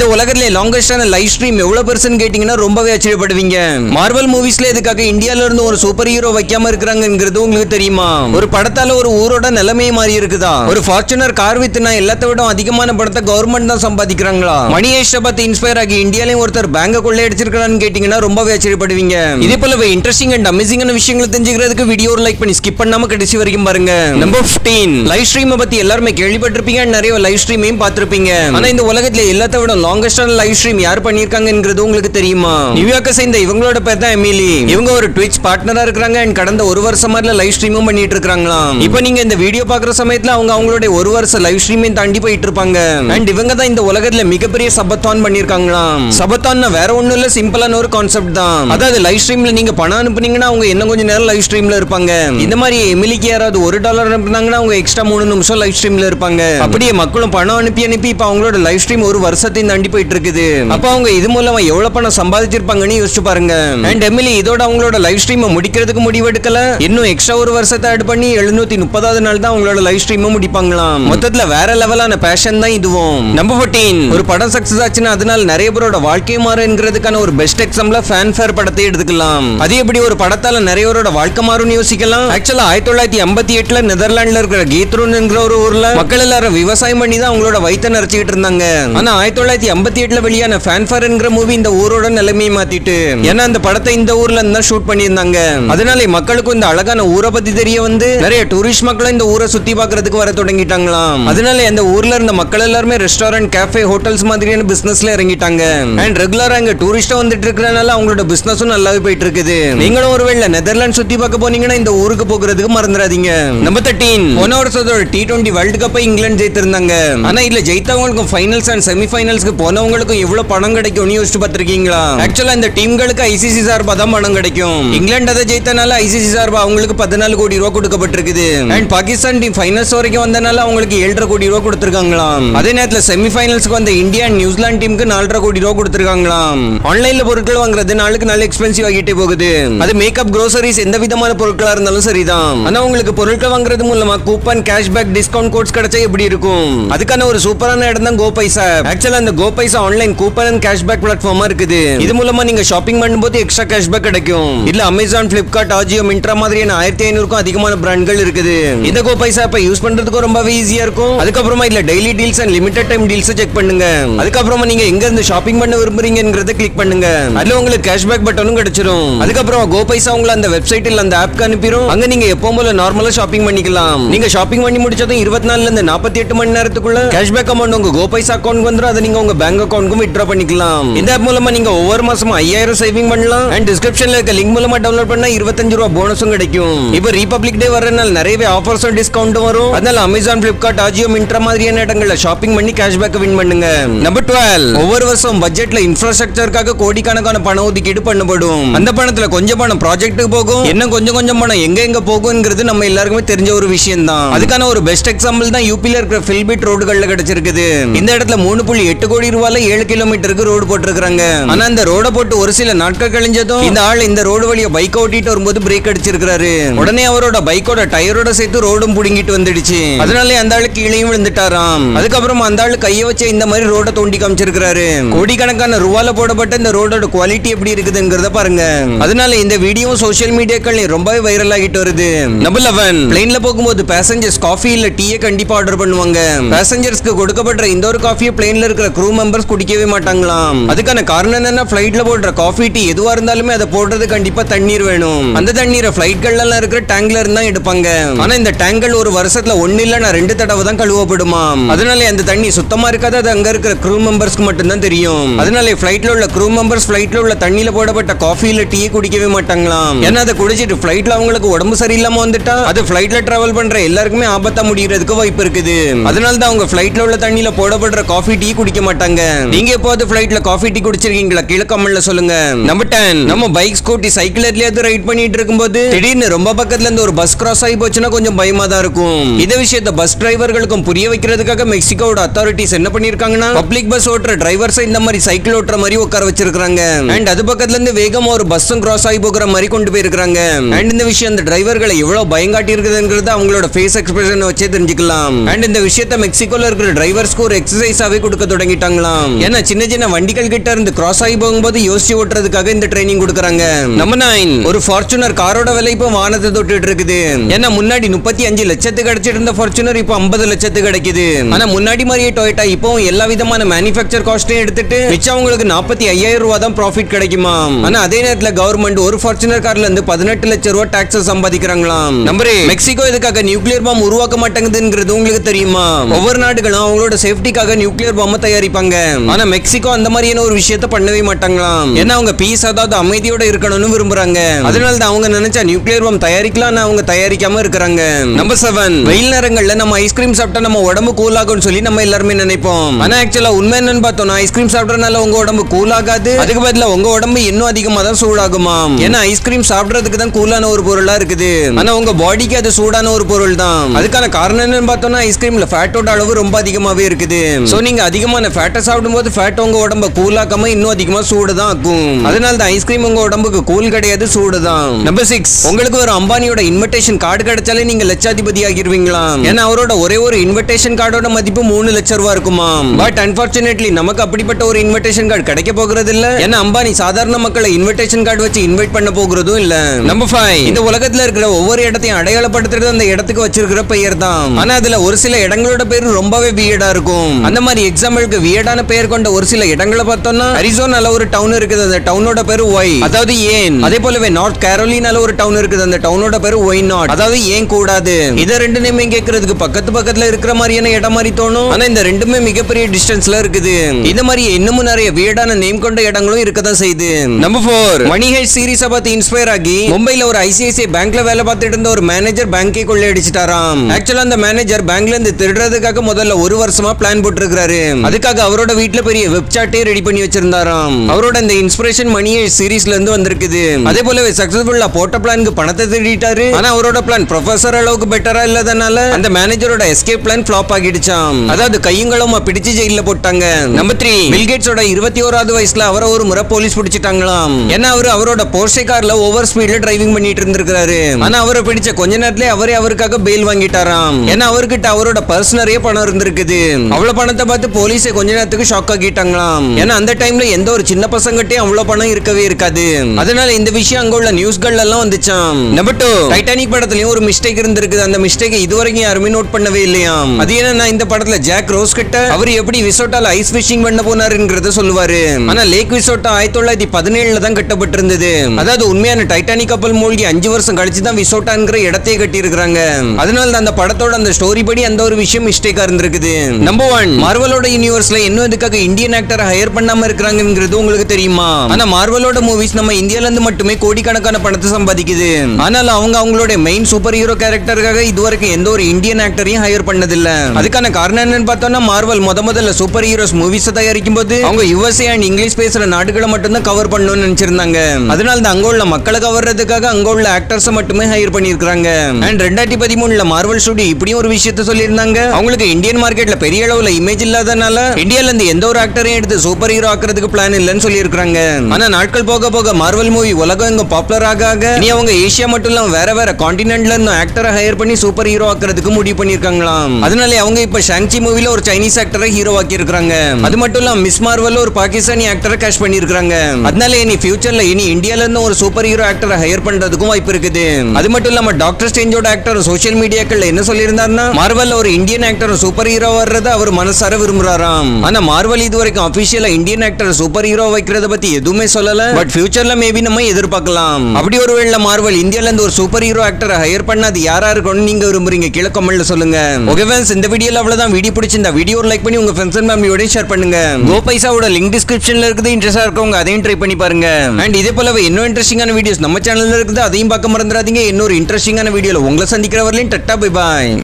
இந்த உலகத்திலே லாங்கஸ்டான live stream எவ்வளவு பெருசுன்னு கேட்டீங்கன்னா ரொம்பவே ஆச்சரியப்படுவீங்க மார்வல் மூவிஸ்ல இதுக்காக இந்தியால இருந்து ஒரு சூப்பர் ஹீரோ வைக்காம இருக்கிறாங்கிறது உங்களுக்கு தெரியுமா ஒரு படத்தால ஒரு ஊரோட நிலைமை மாறி இருக்குதா ஒரு ஃபார்ச்சுனர் கார் வித்துனா எல்லாத்த விட அதிகமான படத்தை கவர்மெண்ட் தான் சம்பாதிக்கிறாங்களா மணி ஏஷ்ட பார்த்து இன்ஸ்பயர் ஆகி இந்தியாலயும் ஒருத்தர் பேங்க கொள்ளை அடிச்சிருக்கான்னு கேட்டீங்கன்னா ரொம்பவே ஆச்சரியப்படுவீங்க இதே போல இன்ட்ரெஸ்டிங் அண்ட் அமேசிங்கான விஷயங்களை தெரிஞ்சுக்கிறதுக்கு வீடியோ லைக் பண்ணி ஸ்கிப் பண்ணாம கடைசி வரைக்கும் பாருங்க நம்பர் 15 லைவ் ஸ்ட்ரீமை பத்தி எல்லாருமே கேள்விப்பட்டிருப்பீங்க and நிறைய லைவ் ஸ்ட்ரீமையும் பார்த்திருப்பீங்க ஆனா இந்த உலகத்துல எல்லாத்த விட லாங்கஸ்டான லைவ் ஸ்ட்ரீம் யார் பண்ணிருக்காங்கிறது உங்களுக்கு தெரியுமா நியூயார்க்கை சேர்ந்த இவங்களோட பேர் தான் எமிலி இவங்க ஒரு ட்விச் பார்ட்னரா இருக்காங்க and கடந்த ஒரு வருஷமா லைவ் ஸ்ட்ரீமும் பண்ணிட்டு இருக்காங்களாம் இப்போ நீங்க இந்த வீடியோ பாக்குற சமயத்துல அவங்க அவங்களுடைய ஒரு வருஷ லைவ் ஸ்ட்ரீமையும் தாண்டி போயிட்டு இருப்பாங்க அண்ட் இவங்க தான் இந்த உலகத்துல மிகப்பெரிய சபத்தான் பண்ணிருக்காங்களாம் சபத்தான்னா வேற ஒண்ணும் இல்ல சிம்பிளான ஒரு கான்செப்ட் தான் அதாவது லைவ் ஸ்ட்ரீம்ல நீங்க பணம் அனுப்புனீங்கன்னா அவங்க இன்னும் கொஞ்சம் நேரம் லைவ் ஸ்ட்ரீம்ல இருப்பாங்க இந்த மாதிரி எமிலிக்கு யாராவது ஒரு டாலர் அனுப்புனாங்கன்னா அவங்க எக்ஸ்ட்ரா மூணு நிமிஷம் லைவ் ஸ்ட்ரீம்ல இருப்பாங்க அப்படியே மக்களும் பணம் அனுப்பி அனுப்பி இப்ப அவங்களோட லைவ் ஸ்ட்ரீம் ஒரு வருஷத்தையும் தாண்டி போயிட்டு இருக்குது அப்ப அவங்க இது மூலமா எவ்வளவு பணம் சம்பாதிச்சிருப்பாங்கன்னு யோசிச்சு பாருங்க அண்ட் எமிலி இதோட அவங்களோட லைவ் ஸ்ட்ரீமை முடிக்கிறதுக்கு முடிவெடுக்கல இன்னும் எக்ஸ்ட்ரா ஒரு வருஷத்தை ஆட் பண்ணி எழுநூத்தி முப்பதாவது நாள் தான் அவங்களோட லைவ் ஸ்ட்ரீமை முடிப்பாங்களாம் மொத்தத்துல வேற லெவலான பேஷன் தான் இதுவும் நம்பர் 14 ஒரு படம் சக்சஸ் ஆச்சுன்னா அதனால நிறைய பேரோட வாழ்க்கை மாறுங்கிறதுக்கான ஒரு பெஸ்ட் எக்ஸாம்பிளா ஃபேன் ஃபேர் படத்தை எடுத்துக்கலாம் அது எப்படி ஒரு படத்தால நிறைய பேரோட வாழ்க்கை மாறும்னு யோசிக்கலாம் ஆக்சுவலா ஆயிரத்தி தொள்ளாயிரத்தி ஐம்பத்தி எட்டுல நெதர்லாண்ட்ல இருக்கிற கீத்ரூன்ங்கிற ஒரு ஊர்ல மக்கள் எல்லாரும் விவசாயம் பண்ணி தான் அவங்களோட வயித்தை நிறைச்சிக்கிட்டு இருந்தாங்க ஆனா ஆயிரத்தி தொள்ளாயிரத்தி ஐம்பத்தி எட்டுல வெளியான ஃபேன்ஃபேர்ங்கிற மூவி இந்த ஊரோட நிலைமையை மாத்திட்டு ஏன்னா அந்த படத்தை இந்த ஊர்ல இருந்து தான் ஷூட் பண்ணியிருந்தாங்க அதனால மக்களுக்கும் இந்த அழகான ஊரை பத்தி தெரிய வந்து நிறைய டூரிஸ்ட் மக்களும் இந்த ஊரை சுத்தி பார்க்கிறதுக்கு வர தொடங்கிட்டாங்களாம் அதனால அந்த ஊர்ல இருந்த மக்கள் எல்லாருமே ரெஸ்டாரண்ட் கேஃபே ஹோட்டல்ஸ் மாதிரியான பிசினஸ்ல இறங்கிட்டாங்க அண்ட் ரெகுலரா அங்க டூரிஸ்டா வந்துட்டு இருக்கறனால அவங்களோட பிசினஸும் நல்லாவே போயிட்டு இருக்குது நீங்களும் ஒருவேளை நெதர்லாந்து சுத்தி பார்க்க போனீங்கன்னா இந்த ஊருக்கு போகிறதுக்கு மறந்துடாதீங்க நம்பர் தேர்ட்டீன் போன வருஷத்தோட டி டுவெண்ட்டி வேர்ல்டு கப்பை இங்கிலாந்து ஜெயித்திருந்தாங்க ஆனா இதுல ஜெயித்தவங்களுக்கும் ஃபைனல்ஸ் அண்ட் செமி ஃபைனல்ஸ்க்கு போனவங்களுக்கும் எவ்வளவு பணம் கிடைக்கும்னு யோசிச்சு பார்த்திருக்கீங்களா ஆக்சுவலா இந்த டீம்களுக்கு ஐசிசி சார்பா தான் பணம் கிடைக்கும் இங்கிலாந்து அதை ஜெயித்தனால ஐசிசி சார்பா அவங்களுக்கு பதினாலு கோடி ரூபா கொடுக்கப்பட்டிருக்குது அண்ட் பாகிஸ்தான் டீம் ஃபைனல்ஸ் வரைக்கும் வந்தனால அவங்களுக்கு ஏழரை கோடி ரூபா கொடுத்திருக்காங்களாம் அதே நேரத்துல செமி ஃபைனல்ஸ்க்கு வந்த இந்தியா அண்ட் நியூசிலாந்து டீமுக்கு நாலரை கோடி ரூபா கொடுத்திருக்காங்களாம் ஆன்லைன்ல பொருட்கள் வாங்குறது நாளுக்கு நாள் எக்ஸ்பென்சிவ் ஆகிட்டே போகுது அது மேக்கப் க்ரோசரிஸ் எந்த விதமான பொருட்களா இருந்தாலும் சரிதான் ஆனா உங்களுக்கு பொருட்கள் வாங்குறது மூலமா கூப்பன் கேஷ்பேக் டிஸ்கவுண்ட் கோட்ஸ் கிடைச்சா எப்படி இருக்கும் அதுக்கான ஒரு சூப்பரான இடம் தான் கோ பைசா ஆக்சுவலா அந்த GoPaisa online coupon and cashback பிளாட்ஃபார்மா இருக்குது இது மூலமா நீங்க ஷாப்பிங் பண்ணும்போது எக்ஸ்ட்ரா கேஷ்பேக் கிடைக்கும் இல்ல அமேசான் பிளிப்கார்ட் ஆஜியோ மின்ட்ரா மாதிரியான ஆயிரத்தி ஐநூறுக்கும் அதிகமான பிராண்ட்கள் இருக்குது இந்த கோ பைசா இப்ப யூஸ் பண்றதுக்கு ரொம்பவே ஈஸியா இருக்கும் அதுக்கப்புறமா இதுல daily deals and limited time deals check பண்ணுங்க அதுக்கப்புறமா நீங்க எங்க இருந்து ஷாப்பிங் பண்ண விரும்புறீங்கன்றத கிளிக் பண்ணுங்க அதுல உங்களுக்கு கேஷ்பேக் பட்டனும் கிடைச்சிரும் அதுக்கப்புறம் கோ பைசா உங்களை அந்த வெப்சைட் இல்ல அந்த ஆப்க்கு அனுப்பிடும் அங்க நீங்க எப்பவும் போல நார்மலா ஷாப்பிங் பண்ணிக்கலாம் நீங்க ஷாப்பிங் பண்ணி முடிச்சதும் இருபத்தி நாலுல இருந்து நாற்பத்தி எட்டு மணி நேரத்துக்குள்ள கேஷ்பேக் அமௌண்ட் உங்க கோ பைசா அக்கௌண்ட் வந்துரும் அதை நீங்க உங்க பேங்க் அக்கௌண்ட்க்கும் வித்ட்ரா பண்ணிக்கலாம் இந்த ஆப் மூலமா நீங்க ஒவ்வொரு மாசமும் ஐயாயிரம் சேவிங் பண்ணலாம் அண்ட் டிஸ்கிரிப்ஷன்ல இருக்க லிங்க் மூலமா டவுன்லோட் பண்ணா இருபத்தஞ்சு ரூபா போனஸும் கிடைக்கும் இப்போ ரிபப்ளிக் டே வரனால நிறையவே ஆஃபர்ஸும் டிஸ்கவுண்ட்டும் வரும் அதனால அமேசான் பிளிப்கார்ட் ஆஜியோ மின்ட்ரா மாதிரியான இடங்கள்ல ஷாப்பிங் பண்ணி கேஷ்பேக் வின் பண்ணுங்க நம்பர் டுவெல் ஒவ்வொரு வருஷம் பட்ஜெட்ல இன்ஃப்ராஸ்ட்ரக்சருக்காக கோடிக்கணக்கான பணம் ஒதுக்கீடு பண்ணப்படும் அந்த பணத்துல கொஞ்சம் பணம் ப்ராஜெக்ட்டுக்கு போகும் இன்னும் கொஞ்சம் கொஞ்சம் பணம் எங்க எங்க போகுங்கிறது நம்ம எல்லாருக்குமே தெரிஞ்ச ஒரு விஷயம் தான் அதுக்கான ஒரு பெஸ்ட் எக்ஸாம்பிள் தான் யூபில இருக்கிற ஃபில்பிட் ரோடுகள்ல கிடைச்சிருக்குது இந்த இடத்துல மூணு புள்ளி எட்டு கோடி ரூபாயில ஏழு கிலோமீட்டருக்கு ரோடு போட்டிருக்காங்க ஆனா அந்த ரோட போட்டு ஒரு சில நாட்கள் கழிஞ்சதும் இந்த ஆள் இந்த ரோடு வழியா பைக் ஓட்டிட்டு வரும்போது பிரேக் அடிச்சிருக்காரு உடனே அவரோட பைக்கோட டயரோட சேர்த்து ரோடும் புடுங்கிட்டு வந்துடுச்சு அதனால அந்த ஆளு கீழேயும் விழுந்துட்டாராம் அதுக்கப்புறம் அந்த ஆளு கைய வச்சு இந்த மாதிரி ரோட தோண்டி காமிச்சிருக்காரு கோடிக்கணக்கான ரூபால போடப்பட்ட இந்த ரோடோட குவாலிட்டி எப்படி இருக்குதுங்கிறத பாருங்க அதனால இந்த வீடியோ சோஷியல் மீடியாக்கள் ரொம்பவே வைரல் ஆகிட்டு வருது நம்பர் லெவன் பிளைன்ல போகும்போது பேசஞ்சர்ஸ் காஃபி இல்ல டீயை கண்டிப்பா ஆர்டர் பண்ணுவாங்க பேசஞ்சர்ஸ்க்கு கொடுக்கப்படுற இந்த ஒரு காஃபியை பிளைன்ல இருக்கிற க்ரூ மெம்பர்ஸ் குடிக்கவே மாட்டாங்களாம் அதுக்கான காரணம் என்னன்னா ஃபிளைட்ல போடுற காஃபி டீ எதுவா இருந்தாலுமே அதை போடுறது கண்டிப்பா தண்ணீர் வேணும் அந்த தண்ணீரை ஃபிளைட்கள்ல எல்லாம் இருக்கிற டேங்க்ல இருந்து தான் எடுப்பாங்க ஆனா இந்த டேங்கல் ஒரு வருஷத்துல ஒன்னு இல்ல நான் ரெண்டு தடவை தான் கழுவப்படுமா அதனால அந்த தண்ணி சுத்தமா இருக்காது அது அங்க இருக்கிற க்ரூ மெம்பர்ஸ்க்கு மட்டும்தான் தெரியும் அதனால ஃபிளைட்ல உள்ள க்ரூ மெம்பர்ஸ் ஃபிளைட்ல உள்ள தண்ணியில போடப்பட்ட காஃபி இல்ல டீ குடிக்கவே மாட்டாங்களாம் ஏன்னா அதை குடிச்சிட்டு ஃபிளைட்ல அவங்களுக்கு உடம்பு சரியில்லாம வந்துட்டா அது ஃபிளைட்ல டிராவல் பண்ற எல்லாருக்குமே ஆபத்தா முடியறதுக்கு வாய்ப்பு இருக்குது அதனால தான் அவங்க ஃபிளைட்ல உள்ள தண்ணியில போடப்படுற காஃபி டீ குடிக்க மாட்டாங்க நீங்க எப்போது ஃபிளைட்ல காஃபி டீ குடிச்சிருக்கீங்களா கீழே கமெண்ட்ல சொல்லுங்க நம்பர் டென் நம்ம பைக் ஸ்கூட்டி சைக்கிள் எதுலயாவது ரைட் பண்ணிட்டு இருக்கும்போது திடீர்னு ரொம்ப பக்கத்துல இருந்து ஒரு பஸ் கிராஸ் ஆகி போச்சுன்னா கொஞ்சம் பயமா தான் இருக்கும் இந்த விஷயத்த பஸ் டிரைவர்களுக்கும் புரிய வைக்கிறதுக்காக மெக்சிகோட அத்தாரிட்டிஸ் என்ன பண்ணிருக்காங்கன்னா பப்ளிக் பஸ் ஓட்டுற டிரைவர்ஸ் இந்த மாதிரி சைக்கிள் ஓட்டுற மாதிரி உட்கார வச்சிருக்காங்க அண்ட் அது பக்கத்துல இருந்து வேகமா ஒரு பஸ்ஸும் கிராஸ் ஆகி போகிற மாதிரி கொண்டு போயிருக்காங்க அண்ட் இந்த விஷயம் அந்த டிரைவர்களை எவ்வளவு பயங்காட்டி இருக்குதுங்கிறது அவங்களோட ஃபேஸ் எக்ஸ்பிரஷன் வச்சே தெரிஞ்சுக்கலாம் அண்ட் இந்த விஷயத்த மெக்சிகோல இருக்கிற டிரைவர்ஸ்க்கு ஒரு எக்ஸசைஸாவே கொடுக்க தொடங்கிட்டாங்க கொடுக்குறாங்களாம் ஏன்னா சின்ன சின்ன வண்டிகள் கிட்ட இருந்து கிராஸ் ஆகி போகும்போது யோசிச்சு ஓட்டுறதுக்காக இந்த ட்ரைனிங் கொடுக்குறாங்க நம்ம நைன் ஒரு ஃபார்ச்சுனர் காரோட விலை இப்போ வானத்தை தொட்டுட்டு இருக்குது ஏன்னா முன்னாடி முப்பத்தி அஞ்சு லட்சத்துக்கு கிடைச்சிட்டு இருந்த ஃபார்ச்சுனர் இப்போ ஐம்பது லட்சத்துக்கு கிடைக்குது ஆனா முன்னாடி மாதிரியே டொயோட்டா இப்போ எல்லா விதமான மேனுஃபேக்சர் காஸ்ட்டையும் எடுத்துட்டு மிச்சம் அவங்களுக்கு நாற்பத்தி ஐயாயிரம் ரூபாய் தான் ப்ராஃபிட் கிடைக்குமா ஆனா அதே நேரத்துல கவர்மெண்ட் ஒரு ஃபார்ச்சுனர் கார்ல இருந்து பதினெட்டு லட்சம் ரூபாய் டாக்ஸ் சம்பாதிக்கிறாங்களாம் நம்பரே மெக்சிகோ இதுக்காக நியூக்ளியர் பாம் உருவாக்க மாட்டேங்குதுங்கிறது உங்களுக்கு தெரியுமா ஒவ்வொரு நாடுகளும் அவங்களோட சேஃப்டிக்காக நியூக்ளியர் பாம் தயாரிப்பாங்க ஆனா மெக்சிகோ அந்த மாதிரியான ஒரு விஷயத்த பண்ணவே மாட்டாங்களாம் ஏன்னா அவங்க பீஸ் அதாவது அமைதியோட இருக்கணும்னு விரும்புறாங்க அதனால தான் அவங்க நினைச்சா நியூக்ளியர் பாம் தயாரிக்கலாம் அவங்க தயாரிக்காம இருக்கிறாங்க நம்பர் செவன் வெயில் நேரங்கள்ல நம்ம ஐஸ்கிரீம் சாப்பிட்டா நம்ம உடம்பு கூல் ஆகும்னு சொல்லி நம்ம எல்லாருமே நினைப்போம் ஆனா ஆக்சுவலா உண்மை என்னன்னு பார்த்தோம்னா ஐஸ்கிரீம் சாப்பிடறதுனால உங்க உடம்பு கூல் ஆகாது அதுக்கு பதிலா உங்க உடம்பு இன்னும் அதிகமா தான் சூடாகுமா ஏன்னா ஐஸ்கிரீம் சாப்பிடுறதுக்கு தான் கூலான ஒரு பொருளா இருக்குது ஆனா உங்க பாடிக்கு அது சூடான ஒரு பொருள் தான் அதுக்கான காரணம் என்னன்னு பார்த்தோம்னா ஐஸ்கிரீம்ல ஃபேட்டோட அளவு ரொம்ப அதிகமாவே இருக்குது சோ நீங்க அதிகமான ஃபேட்டை சாப்பிடும்போது ஃபேட் உங்க உடம்ப கூலாக்காம இன்னும் அதிகமா சூடு தான் ஆக்கும் அதனால தான் ஐஸ்கிரீம் உங்க உடம்புக்கு கூல் கிடையாது சூடு தான் நம்பர் சிக்ஸ் உங்களுக்கு ஒரு அம்பானியோட இன்விடேஷன் கார்டு கிடைச்சாலே நீங்க லட்சாதிபதி ஆகிருவீங்களா ஏன்னா அவரோட ஒரே ஒரு இன்விடேஷன் கார்டோட மதிப்பு மூணு லட்சம் ரூபா இருக்குமா பட் அன்பார்ச்சுனேட்லி நமக்கு அப்படிப்பட்ட ஒரு இன்விடேஷன் கார்டு கிடைக்க போகிறது இல்ல ஏன்னா அம்பானி சாதாரண மக்களை இன்விடேஷன் கார்டு வச்சு இன்வைட் பண்ண போகிறதும் இல்ல நம்பர் ஃபைவ் இந்த உலகத்துல இருக்கிற ஒவ்வொரு இடத்தையும் அடையாளப்படுத்துறது அந்த இடத்துக்கு வச்சிருக்கிற பெயர் தான் ஆனா அதுல ஒரு சில இடங்களோட பேர் ரொம்பவே வியடா இருக்கும் அந்த மாதிரி எக்ஸாம்பிளுக்கு வியடான பெயர் கொண்ட ஒரு சில இடங்களை பார்த்தோம்னா அரிசோனால ஒரு டவுன் இருக்குது அந்த டவுனோட பேரு ஒய் அதாவது ஏன் அதே போலவே நார்த் கேரோலினால ஒரு டவுன் இருக்குது அந்த டவுனோட பேரு ஒய் நாட் அதாவது ஏன் கூடாது இத ரெண்டு நேமே கேட்கறதுக்கு பக்கத்து பக்கத்துல இருக்கிற மாதிரியான இடம் மாதிரி தோணும் ஆனா இந்த ரெண்டுமே மிகப்பெரிய டிஸ்டன்ஸ்ல இருக்குது இந்த மாதிரி இன்னமும் நிறைய வியடான நேம் கொண்ட இடங்களும் இருக்கதான் செய்யுது நம்பர் ஃபோர் மணி ஹெட் சீரிஸை பார்த்து இன்ஸ்பயர் ஆகி மும்பைல ஒரு ஐசிஐசிஐ பேங்க்ல வேலை பார்த்துட்டு இருந்த ஒரு மேனேஜர் பேங்கை கொள்ளையடிச்சிட்டாராம் ஆக்சுவலா அந்த மேனேஜர் பேங்க்ல இருந்து திருடுறதுக்காக முதல்ல ஒரு வருஷமா பிளான் போட்டுருக்காரு அதுக்காக அவரோட வீட்ல பெரிய வெப்சாட்டே ரெடி பண்ணி வச்சிருந்தாராம் அவரோட இந்த இன்ஸ்பிரேஷன் மணியை சீரிஸ்ல இருந்து வந்திருக்குது அதே போலவே சக்சஸ்ஃபுல்லா போட்ட பிளானுக்கு பணத்தை திருடிட்டாரு ஆனா அவரோட பிளான் ப்ரொஃபசர் அளவுக்கு பெட்டரா இல்லாதனால அந்த மேனேஜரோட எஸ்கேப் பிளான் ஃபிளாப் ஆகிடுச்சாம் அதாவது கையுங்களும் பிடிச்சு ஜெயில போட்டாங்க நம்பர் த்ரீ பில்கேட்ஸோட இருபத்தி ஓராவது வயசுல அவரை ஒரு முறை போலீஸ் பிடிச்சிட்டாங்களாம் ஏன்னா அவரு அவரோட போர்ஷே கார்ல ஓவர் ஸ்பீட்ல டிரைவிங் பண்ணிட்டு இருந்திருக்காரு ஆனா அவரை பிடிச்ச கொஞ்ச நேரத்திலே அவரே அவருக்காக பெயில் வாங்கிட்டாராம் ஏன்னா அவர்கிட்ட அவரோட பர்ஸ் நிறைய பணம் இருந்திருக்குது அவ்வளவு பணத்தை பார்த்து போலீஸே கொஞ்ச நேரத்துக்கு ஷாக் ஆகிட்டாங்களாம் ஏன்னா அந்த டைம்ல எந்த ஒரு சின்ன பசங்கிட்டே அவ்வளவு பணம் இருக்கவே இருக்காது அதனால இந்த விஷயம் அங்க உள்ள நியூஸ்கள் எல்லாம் வந்துச்சாம் நம்பர் டூ டைட்டானிக் படத்துலயும் ஒரு மிஸ்டேக் இருந்திருக்குது அந்த மிஸ்டேக் இதுவரைக்கும் யாருமே நோட் பண்ணவே இல்லையாம் அது என்னன்னா இந்த படத்துல ஜாக் ரோஸ் கிட்ட அவர் எப்படி விசோட்டால ஐஸ் ஃபிஷிங் பண்ண போனாருங்கிறத சொல்லுவாரு ஆனா லேக் விசோட்டா ஆயிரத்தி தொள்ளாயிரத்தி பதினேழுல தான் கட்டப்பட்டிருந்தது அதாவது உண்மையான டைட்டானிக் கப்பல் மூழ்கி அஞ்சு வருஷம் கழிச்சு தான் விசோட்டாங்கிற இடத்தையே கட்டி இருக்காங்க அதனால தான் அந்த படத்தோட அந்த ஸ்டோரி படி அந்த ஒரு விஷயம் மிஸ்டேக்கா இருந்திருக்குது நம்பர் ஒன் மார்வலோட யூனிவர்ஸ்ல இன்னும் இதுக்காக இந்தியன் ஆக்டரை ஹையர் பண்ணாம இருக்கிறாங்கிறது உங்களுக்கு தெரியுமா ஆனா மார்வலோட மூவிஸ் நம்ம இந்தியால இருந்து மட்டுமே கோடிக்கணக்கான பணத்தை சம்பாதிக்குது ஆனாலும் அவங்க அவங்களோட மெயின் சூப்பர் ஹீரோ கேரக்டருக்காக இதுவரைக்கும் எந்த ஒரு இந்தியன் ஆக்டரையும் ஹையர் பண்ணதில்ல அதுக்கான காரணம் என்னன்னு பார்த்தோம்னா மார்வல் முத முதல்ல சூப்பர் ஹீரோஸ் மூவிஸ் தயாரிக்கும் போது அவங்க யுஎஸ்ஏ அண்ட் இங்கிலீஷ் பேசுற நாடுகளை மட்டும்தான் கவர் பண்ணணும்னு நினைச்சிருந்தாங்க அதனால தான் அங்க உள்ள மக்களை கவர்றதுக்காக அங்க உள்ள ஆக்டர்ஸ் மட்டுமே ஹையர் பண்ணிருக்காங்க அண்ட் ரெண்டாயிரத்தி பதிமூணுல மார்வல் ஸ்டுடியோ இப்படியும் ஒரு விஷயத்த சொல்லியிருந்தாங்க அவங்களுக்கு இந்தியன் மார்க்கெட்ல பெரிய அளவுல இமேஜ் இல்லாதனால இந்தியால இருந்து எந்த ஒரு ஆக்டரையும் எடுத்து சூப்பர் ஹீரோ ஆக்குறதுக்கு பிளான் இல்லைன்னு சொல்லியிருக்காங்க ஆனா நாட்கள் போக போக மார்வல் மூவி உலகம் எங்க பாப்புலர் ஆக ஆக இனி அவங்க ஏசியா மட்டும் இல்லாம வேற வேற காண்டினென்ட்ல இருந்து ஆக்டரை ஹையர் பண்ணி சூப்பர் ஹீரோ ஆக்குறதுக்கு முடிவு பண்ணிருக்காங்களாம் அதனால அவங்க இப்ப ஷாங்சி மூவில ஒரு சைனீஸ் ஆக்டரை ஹீரோ ஆக்கி இருக்காங்க அது மட்டும் இல்லாம மிஸ் மார்வல் ஒரு பாகிஸ்தானி ஆக்டரை கேஷ் பண்ணிருக்காங்க அதனால இனி ஃபியூச்சர்ல இனி இந்தியால இருந்து ஒரு சூப்பர் ஹீரோ ஆக்டரை ஹையர் பண்றதுக்கும் வாய்ப்பு இருக்குது அது மட்டும் இல்லாம டாக்டர் ஸ்டேஞ்சோட ஆக்டர் சோஷியல் மீடியாக்கள்ல என்ன சொல்லியிருந்தாருன்னா மார்வல்ல ஒரு இந்தியன் ஆக்டர் சூப்பர் ஹீரோ வர்றத அவர் மனசார விரும்புறாராம் ஆனா மார்வல் இது வரைக்கும் அபிஷியலா இந்தியன் ஆக்டர் சூப்பர் ஹீரோ வைக்கிறத பத்தி எதுவுமே சொல்லல பட் ஃபியூச்சர்ல மேபி நம்ம எதிர்பார்க்கலாம் அப்படி ஒரு வேளை மார்வல் இந்தியால இருந்து ஒரு சூப்பர் ஹீரோ ஆக்டரை ஹையர் பண்ண அது யாரா இருக்கணும்னு நீங்க விரும்புறீங்க கீழே கமெண்ட்ல சொல்லுங்க ஓகே ஃப்ரெண்ட்ஸ் இந்த வீடியோல அவ்வளவுதான் வீடியோ பிடிச்சிருந்தா வீடியோ லைக் பண்ணி உங்க ஃப்ரெண்ட்ஸ் அண்ட் ஃபேமிலியோட ஷேர் பண்ணுங்க கோ பைசாவோட லிங்க் டிஸ்கிரிப்ஷன்ல இருக்குது இன்ட்ரெஸ்டா இருக்கவங்க அதையும் ட்ரை பண்ணி பாருங்க அண்ட் இதே போலவே இன்னும் இன்ட்ரெஸ்டிங்கான வீடியோஸ் நம்ம சேனல்ல இருக்குது அதையும் பார்க்க மறந்துடாதீங்க இன்னொரு இன்ட்ரெஸ்டிங்கான வீடியோல உங்களை சந்திக்கிற வரலையும் டட்டா பை பாய்